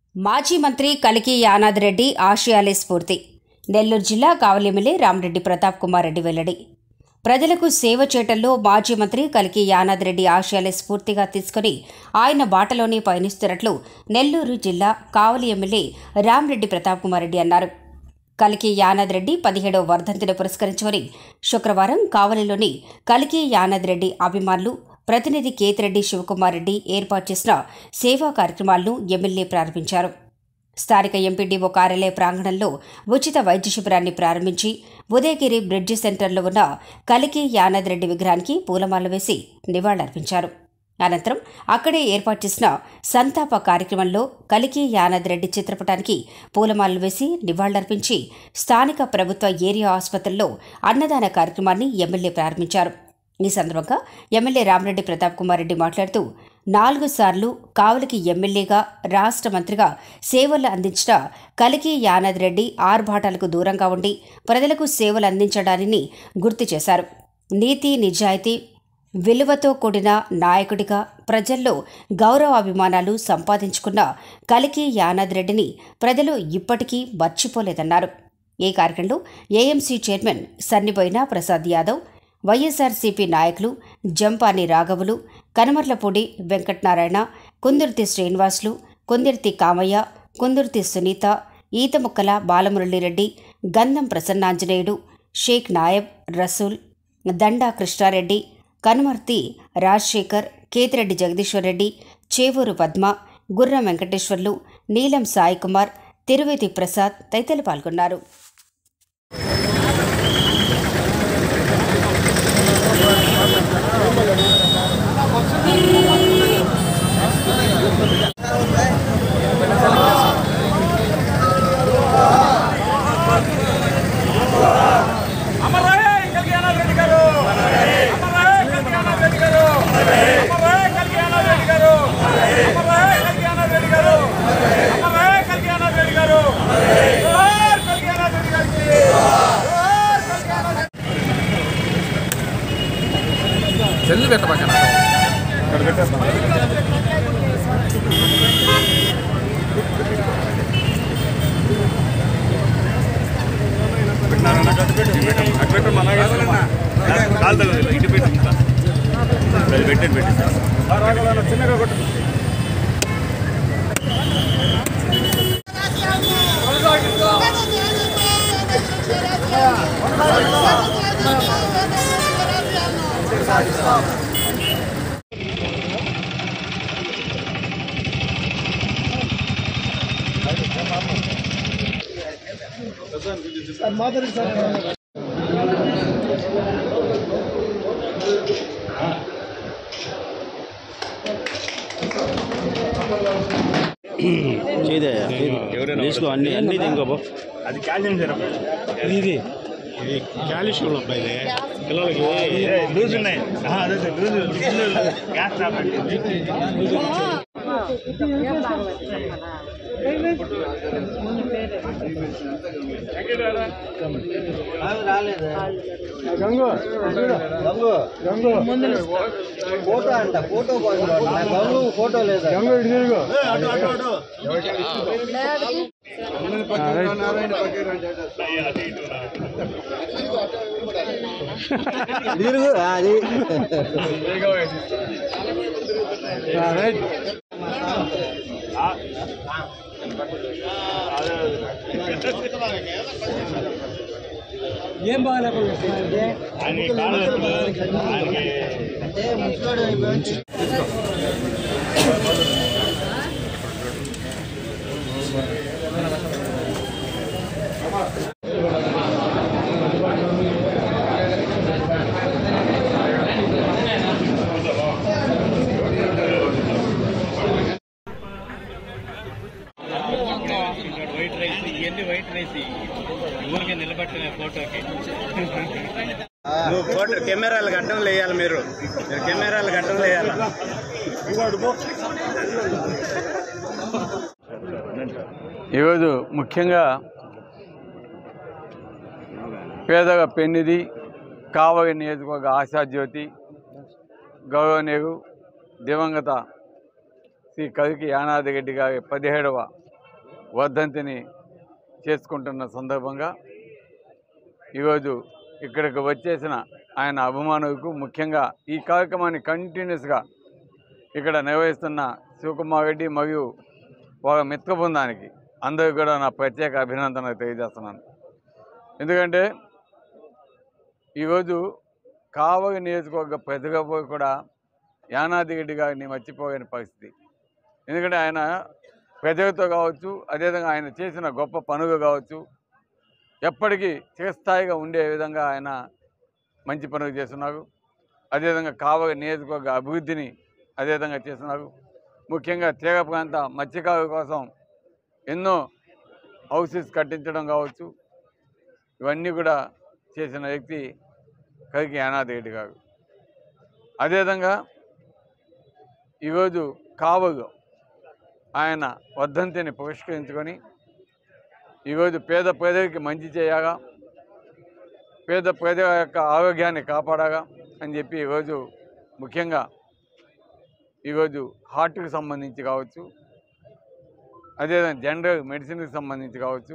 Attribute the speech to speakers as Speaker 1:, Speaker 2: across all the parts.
Speaker 1: మాజీ మంత్రి కలికి యానాద్ రెడ్డి ఆశయాలే స్ఫూర్తి నెల్లూరు జిల్లా కావలి ఎమ్మెల్యే రామరెడ్డి ప్రతాప్ కుమార్ రెడ్డి వెల్లడి ప్రజలకు సేవ చేయటంలో మాజీ మంత్రి కలికి యానాద్ రెడ్డి ఆశయాలే స్ఫూర్తిగా తీసుకుని ఆయన బాటలోనే పయనిస్తున్నట్లు నెల్లూరు జిల్లా కావలి ఎమ్మెల్యే రామరెడ్డి ప్రతాప్ కుమార్ రెడ్డి అన్నారు కలికి యానాద్ రెడ్డి పదిహేడవ వర్ధంతిని పురస్కరించుకొని శుక్రవారం కావలిలోని కలికి యానాద్ రెడ్డి అభిమానులు ప్రతినిధి కేతిరెడ్డి శివకుమార్ రెడ్డి ఏర్పాటు చేసిన సేవా కార్యక్రమాలను ఎమ్మెల్యే ప్రారంభించారు స్థానిక ఎంపీడీఓ కార్యాలయ ప్రాంగణంలో ఉచిత వైద్య శిబిరాన్ని ప్రారంభించి ఉదయగిరి బ్రిడ్జి సెంటర్లో ఉన్న కలికి యానాద్ రెడ్డి విగ్రహానికి పూలమాల వేసి నివాళులర్పించారు అనంతరం అక్కడే ఏర్పాటు చేసిన సంతాప కార్యక్రమంలో కలికి యానాద్ రెడ్డి చిత్రపటానికి పూలమాలలు వేసి నివాళులర్పించి స్థానిక ప్రభుత్వ ఏరియా ఆసుపత్రిలో అన్నదాన కార్యక్రమాన్ని ఎమ్మెల్యే ప్రారంభించారు ఈ సందర్భంగా ఎమ్మెల్యే రామరెడ్డి ప్రతాప్ కుమార్ రెడ్డి మాట్లాడుతూ నాలుగు సార్లు కావలికి ఎమ్మెల్యేగా రాష్ట్ర మంత్రిగా సేవలు అందించిన కలికి యానాద్ రెడ్డి ఆర్భాటాలకు దూరంగా ఉండి ప్రజలకు సేవలు అందించడాన్ని గుర్తు చేశారు నీతి నిజాయితీ విలువతో కూడిన నాయకుడిగా ప్రజల్లో గౌరవ అభిమానాలు సంపాదించుకున్న కలికి యానాద్ రెడ్డిని ప్రజలు ఇప్పటికీ మర్చిపోలేదన్నారు ఈ కార్యక్రమంలో AMC chairman Sannaboina Prasad Yadav YSRCP నాయకులు జంపాని రాఘవులు కనమర్లపూడి వెంకటనారాయణ కుందుర్తి శ్రీనివాసులు కుందిర్తి కామయ్య కుందుర్తి సునీత ఈతముక్కల బాలమురళీరెడ్డి గంధం ప్రసన్నాంజనేయుడు షేక్ నాయబ్ రసూల్ దండా కృష్ణారెడ్డి కనుమర్తి రాజశేఖర్ కేతిరెడ్డి జగదీశ్వరరెడ్డి చేవూరు పద్మ గుర్రం వెంకటేశ్వర్లు నీలం సాయి కుమార్ తిరువేతి ప్రసాద్ తదితరులు పాల్గొన్నారు
Speaker 2: అమరాయ్ కళ్యాణ రెడ్డి గారు అమరాయ్ కళ్యాణ రెడ్డి గారు అమరాయ్ కళ్యాణ రెడ్డి గారు అమరాయ్ కళ్యాణ రెడ్డి గారు అమరాయ్ కళ్యాణ రెడ్డి గారు జోహార్ కళ్యాణ రెడ్డి గారికి జోహార్ కళ్యాణ రెడ్డి
Speaker 3: సెల్ పెట్టబాక
Speaker 4: కాలు తగ్గదు ఇటు పెట్టి ఇంకా అది పెట్టండి పెట్టి
Speaker 2: చిన్నగా కొట్టు
Speaker 5: చేయదయ్యా తీసుకో అన్ని అన్ని ఇంకో
Speaker 4: అది కాల్యం సిరప్
Speaker 6: ఇది ఇది కాల్షియం అబ్బా ఇది పిల్లలకి
Speaker 4: లూజ్ ఉన్నాయి ఆహా, అదే సార్ లూజ్ గ్యాస్ టాబ్లెట్
Speaker 6: గంగు గంగు గంగు
Speaker 7: ఫోటో అంట ఫోటో గంగు ఫోటో లేదా
Speaker 6: గంగు ఇటు తిరుగు
Speaker 4: అటు అటు అటు
Speaker 7: తిరుగు అది
Speaker 6: ఆ, రైట్ ఏం బాగాలేకపోతే
Speaker 4: ఆయన కాలు నొప్పులు, ఆయనకి
Speaker 7: అంటే ముసలోడు అయిపోయి
Speaker 4: వైట్ రైస్ ఇవన్నీ వైట్ రైస్ ఊరికే నిలబట్టిన ఫోటోకి
Speaker 5: నువ్వు ఫోటో కెమెరాలు గడ్డం వేయాలి మీరు మీరు కెమెరాలు గడ్డం వేయాలి
Speaker 8: ఈరోజు ముఖ్యంగా పేదగా పెన్నిది కావలి నియోజకవర్గ ఆశాజ్యోతి గౌరవనీయులు దివంగత శ్రీ కవికి యానాది రెడ్డి గారి పదిహేడవ వర్ధంతిని చేసుకుంటున్న సందర్భంగా ఈరోజు ఇక్కడికి వచ్చేసిన ఆయన అభిమానులకు ముఖ్యంగా ఈ కార్యక్రమాన్ని కంటిన్యూస్గా ఇక్కడ నిర్వహిస్తున్న శివకుమార్ రెడ్డి మరియు వాళ్ళ మిత్ర బృందానికి అందరికీ కూడా నా ప్రత్యేక అభినందనలు తెలియజేస్తున్నాను ఎందుకంటే ఈరోజు కావలి నియోజకవర్గ ప్రజగా కూడా యానాది రెడ్డి గారిని మర్చిపోలేని పరిస్థితి ఎందుకంటే ఆయన ప్రజలతో కావచ్చు అదేవిధంగా ఆయన చేసిన గొప్ప పనులు కావచ్చు ఎప్పటికీ చిరస్థాయిగా ఉండే విధంగా ఆయన మంచి పనులు చేస్తున్నారు అదేవిధంగా కావలి నియోజకవర్గ అభివృద్ధిని అదేవిధంగా చేస్తున్నారు ముఖ్యంగా తీర ప్రాంత మత్స్యకారుల కోసం ఎన్నో హౌసెస్ కట్టించడం కావచ్చు ఇవన్నీ కూడా చేసిన వ్యక్తి కరికి యానాది రెడ్డి గారు అదేవిధంగా ఈరోజు కావలు ఆయన వర్ధంతిని పురస్కరించుకొని ఈరోజు పేద ప్రజలకి మంచి చేయగా పేద ప్రజల యొక్క ఆరోగ్యాన్ని కాపాడగా అని చెప్పి ఈరోజు ముఖ్యంగా ఈరోజు హార్ట్కి సంబంధించి కావచ్చు అదేవిధంగా జనరల్ మెడిసిన్కి సంబంధించి కావచ్చు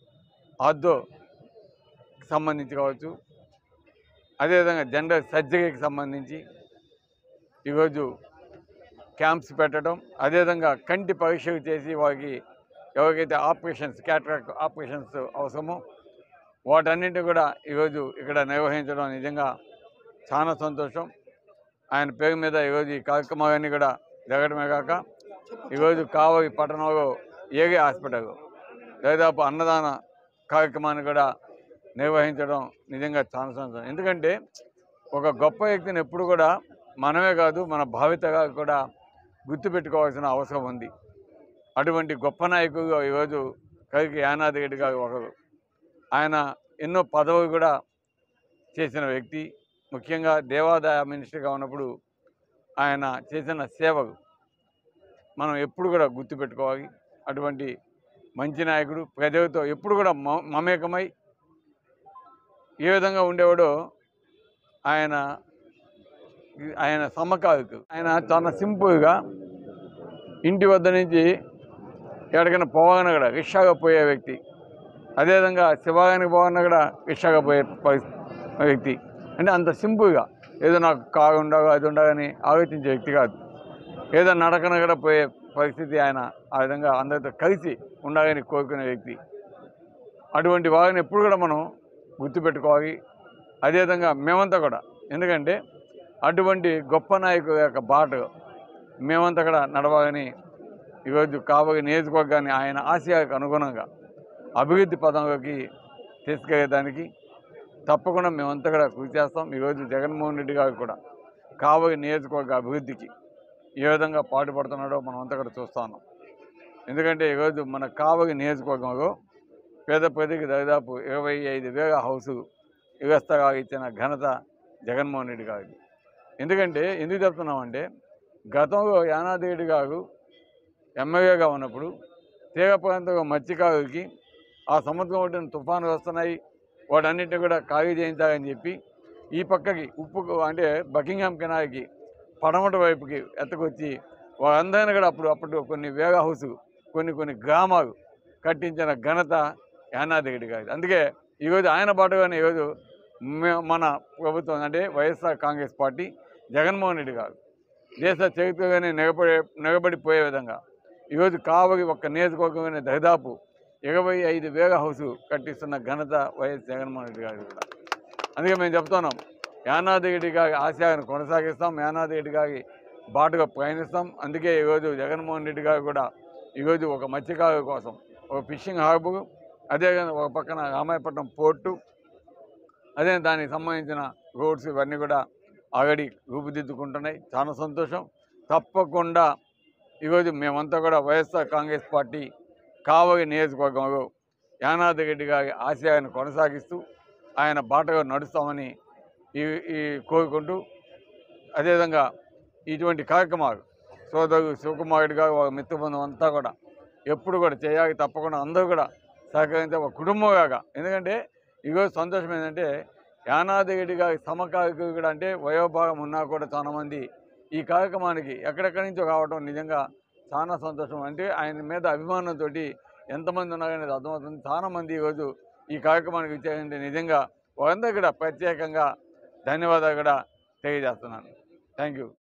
Speaker 8: ఆర్థోకి సంబంధించి కావచ్చు అదేవిధంగా జనరల్ సర్జరీకి సంబంధించి ఈరోజు క్యాంప్స్ పెట్టడం అదేవిధంగా కంటి పరీక్షలు చేసి వారికి ఎవరికైతే ఆపరేషన్స్ క్యాటరాక్ట్ ఆపరేషన్స్ అవసరమో వాటన్నింటి కూడా ఈరోజు ఇక్కడ నిర్వహించడం నిజంగా చాలా సంతోషం ఆయన పేరు మీద ఈరోజు ఈ కార్యక్రమాలన్నీ కూడా జరగడమే కాక ఈరోజు కావలి పట్టణంలో ఏగే హాస్పిటల్ దాదాపు అన్నదాన కార్యక్రమాన్ని కూడా నిర్వహించడం నిజంగా చాలా సంతోషం ఎందుకంటే ఒక గొప్ప వ్యక్తిని ఎప్పుడు కూడా మనమే కాదు మన భావితగా కూడా గుర్తుపెట్టుకోవాల్సిన అవసరం ఉంది అటువంటి గొప్ప నాయకుడు ఈరోజు కవికి యానాది రెడ్డి గారు ఒకరు ఆయన ఎన్నో పదవులు కూడా చేసిన వ్యక్తి ముఖ్యంగా దేవాదాయ మినిస్టర్గా ఉన్నప్పుడు ఆయన చేసిన సేవలు మనం ఎప్పుడు కూడా గుర్తుపెట్టుకోవాలి అటువంటి మంచి నాయకుడు ప్రజలతో ఎప్పుడు కూడా మ- మమేకమై ఏ విధంగా ఉండేవాడో ఆయన ఆయన సమకాలికు ఆయన చాలా సింపుల్గా ఇంటి వద్ద నుంచి ఎక్కడికైనా పోవాలన్నా కూడా రిక్షాగా పోయే వ్యక్తి అదేవిధంగా శివాగానికి పోవాలన్నా కూడా రిక్షాగా పోయే పరిస్థితి వ్యక్తి అంటే అంత సింపుల్గా ఏదో నాకు కారు ఉండగా అది ఉండగాని ఆలోచించే వ్యక్తి కాదు ఏదో నడకన కూడా పోయే పరిస్థితి ఆయన ఆ విధంగా అందరితో కలిసి ఉండాలని కోరుకునే వ్యక్తి అటువంటి వారిని ఎప్పుడు కూడా మనం గుర్తుపెట్టుకోవాలి అదేవిధంగా మేమంతా కూడా ఎందుకంటే అటువంటి గొప్ప నాయకుల యొక్క బాట మేమంతా కూడా నడవాలని ఈరోజు కాబోయే నియోజకవర్గాన్ని ఆయన ఆశయాలకు అనుగుణంగా అభివృద్ధి పదంలోకి తీసుకెళ్ళేదానికి తప్పకుండా మేమంతా కూడా కృషి చేస్తాం ఈరోజు జగన్మోహన్ రెడ్డి గారు కూడా కాబోయే నియోజకవర్గ అభివృద్ధికి ఏ విధంగా పాటుపడుతున్నాడో మనం అంతా కూడా చూస్తా ఉన్నాం ఎందుకంటే ఈరోజు మన కాబోయే నియోజకవర్గంలో పేద ప్రజలకు దాదాపు ఇరవై ఐదు వేల హౌసు వ్యవస్థగా ఇచ్చిన ఘనత జగన్మోహన్ రెడ్డి గారికి ఎందుకంటే ఎందుకు చెప్తున్నామంటే గతంలో యానాది రెడ్డి గారు ఎమ్మెల్యేగా ఉన్నప్పుడు తీర ప్రాంతంలో మత్స్యకారులకి ఆ సముద్రం ఒడ్డున తుఫానులు వస్తున్నాయి వాటన్నిటిని కూడా ఖాళీ చేయించాలని చెప్పి ఈ పక్కకి ఉప్పు అంటే బకింగ్హామ్ కెనాల్కి పడమటి వైపుకి ఎత్తకొచ్చి వాళ్ళందరినీ కూడా అప్పుడు అప్పుడు కొన్ని వేగ హౌస్ కొన్ని కొన్ని గ్రామాలు కట్టించిన ఘనత యానాది రెడ్డి గారి అందుకే ఈరోజు ఆయన పాటుగానే ఈరోజు మే- మన ప్రభుత్వం అంటే YSR Congress party Jaganmohan Reddy garu దేశ చరిత్రగానే నిలబడి నిలబడిపోయే విధంగా ఈరోజు కావలి ఒక్క నియోజకవర్గమైన దాదాపు ఇరవై ఐదు వేల హౌస్ కట్టిస్తున్న ఘనత వైఎస్ జగన్మోహన్ రెడ్డి గారు కూడా అందుకే మేము చెప్తున్నాం యానాది రెడ్డి గారి ఆశయాన్ని కొనసాగిస్తాం యానాది రెడ్డి గారి బాటుగా ప్రయాణిస్తాం అందుకే ఈరోజు జగన్మోహన్ రెడ్డి గారు కూడా ఈరోజు ఒక మత్స్యకారుల కోసం ఒక ఫిషింగ్ హార్బర్ అదేవిధంగా ఒక పక్కన రామాయపట్నం పోర్టు అదే దానికి సంబంధించిన రోడ్స్ ఇవన్నీ కూడా ఆల్రెడీ రూపుదిద్దుకుంటున్నాయి చాలా సంతోషం తప్పకుండా ఈరోజు మేమంతా కూడా వైఎస్ఆర్ కాంగ్రెస్ పార్టీ కావలి నియోజకవర్గంలో యానాది రెడ్డి గారి ఆశయాన్ని కొనసాగిస్తూ ఆయన బాటగా నడుస్తామని ఈ ఈ కోరుకుంటూ అదేవిధంగా ఇటువంటి కార్యక్రమాలు సోదరు శివకుమార్ రెడ్డి గారు వాళ్ళ మిత్రబృందం అంతా కూడా ఎప్పుడు కూడా చేయాలి తప్పకుండా అందరూ కూడా సహకరించే ఒక కుటుంబంగా ఎందుకంటే ఈరోజు సంతోషం ఏంటంటే యానాది రెడ్డి గారి సమకాలికులు కూడా అంటే వయోభాగం ఉన్నా కూడా చాలామంది ఈ కార్యక్రమానికి ఎక్కడెక్కడి నుంచో కావడం నిజంగా చాలా సంతోషం అంటే ఆయన మీద అభిమానంతో ఎంతమంది ఉన్నారనేది అర్థమవుతుంది చాలా మంది ఈరోజు ఈ కార్యక్రమానికి ఇచ్చారంటే నిజంగా వారందరూ కూడా ప్రత్యేకంగా ధన్యవాదాలు కూడా తెలియజేస్తున్నాను థ్యాంక్ యూ